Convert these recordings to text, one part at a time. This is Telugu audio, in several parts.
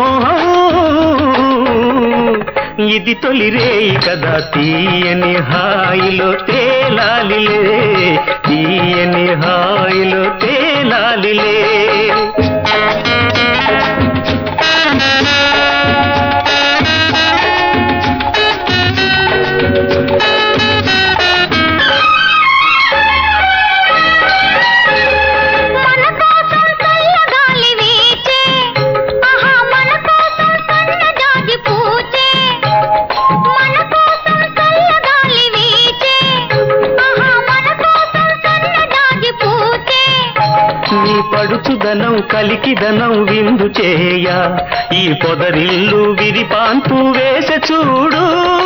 మోహం ఇది తొలి రేయి కదా తీయని హాయిలో తేలాలిలే తీయని హాయిలో తేలాలిలే మన కోసం చల్లగాలి వీచే ఆహా మన కోసం సన్నజాజి పూచే మన కోసం చల్లగాలి వీచే ఆహా మన కోసం సన్నజాజి పూచే నీ పడుచుదనం కలికిదనం విందు చేయ ఈ పొదరిల్లు విరిపాంతు వేసె చూడు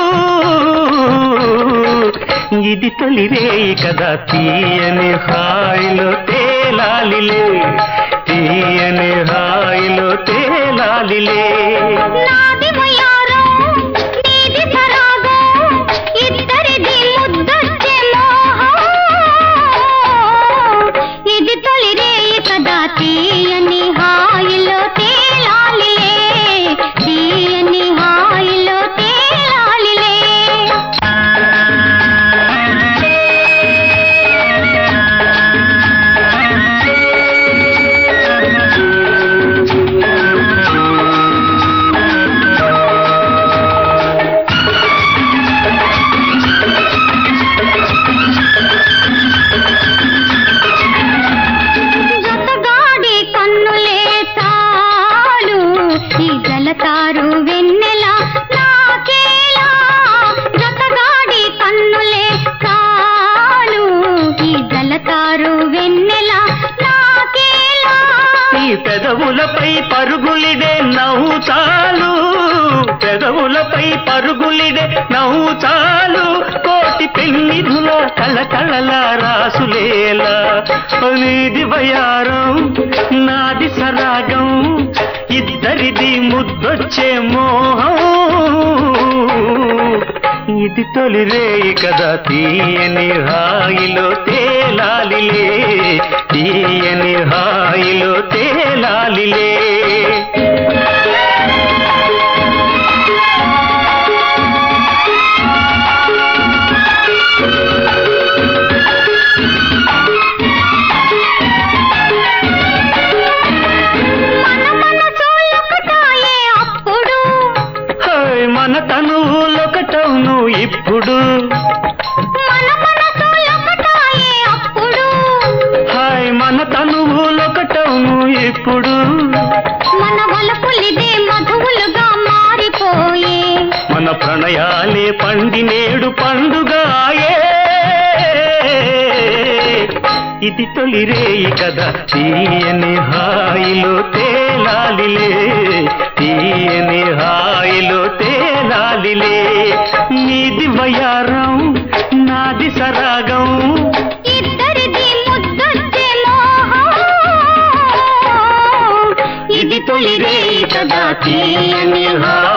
ఇది తొలి రేయి కదా తీయని హాయిలో తేలాలిలే తీయని హాయిలో తేలాలిలే నాది వయారం నీది సరాగం ఇద్దరిది ముద్దొచ్చే మోహం ఇది తొలి రేయి కదా తీయని హాయిలో తేలాలిలే తీయని హాయిలో తేలాలిలే జతగాడి కన్నులే చాలు ఈ జలతారు వెన్నెల నాకేలా జతగాడి కన్నులే చాలు ఈ జలతారు వెన్నెల నాకేలా నీ పెదవులపై పరుగులిడే నవ్వు చాలు పెదవులపై పరుగులిడే నవ్వు చాలు కోటి పెన్నిధుల కళకళల రాసులేలా నీది వయారం నాది సరాగం ఇద్దరిది ముద్దొచ్చే మోహం ఇది తొలి రేయి కదా తీయని హాయిలో తేలాలిలే తీయని హాయిలో తేలాలిలే మన మనసు ఒకటాయే అప్పుడు హాయ్ మన తనువులొకటవును ఇప్పుడు మన మనసు ఒకటాయే అప్పుడు హాయ్ మన తనువులొకటవును ఇప్పుడు మన వలపులిదే మధువులుగా మారిపోయే మన ప్రణయాలే పండి నేడు పండుగాయే ఇది తొలి రేయి కదా తీయని హాయిలో తేలాలిలే తీయని హాయిలో తేలాలిలే నీది వయారం నాది సరాగం ఇద్దరిది ముద్దొచ్చే మోహం ఇది తొలి రేయి కదా తీయని హాయి